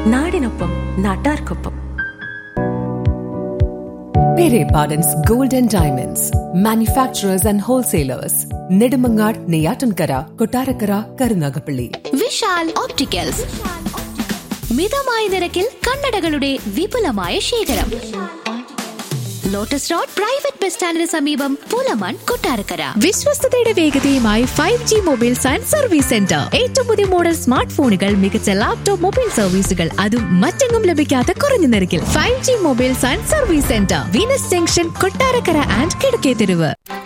നാടിനൊപ്പം നാട്ടാർക്കൊപ്പം Pere Pardon's Gold and Diamonds, manufacturers and wholesalers, Nedumangad, Neyatankara, Kotarakara, Karunagapalli. Vishal opticals മിതമായ നിരക്കിൽ കണ്ണടകളുടെ വിപുലമായ ശേഖരം ലോട്ടസ് റോഡ് പ്രൈവറ്റ് ബസ് സ്റ്റാൻഡിന് സമീപം പൂലമാൻ കൊട്ടാരക്കര വിശ്വസ്തയുടെ വേഗതയുമായി five G mobiles and service centre ഏറ്റവും പുതിയ മോഡൽ സ്മാർട്ട് ഫോണുകൾ മികച്ച ലാപ്ടോപ്പ് മൊബൈൽ സർവീസുകൾ അതും മറ്റെങ്ങും ലഭിക്കാത്ത കുറഞ്ഞ നിരക്കിൽ five G mobiles and service centre Venus junction Kottarakkara and കിടക്കേതെരുവ്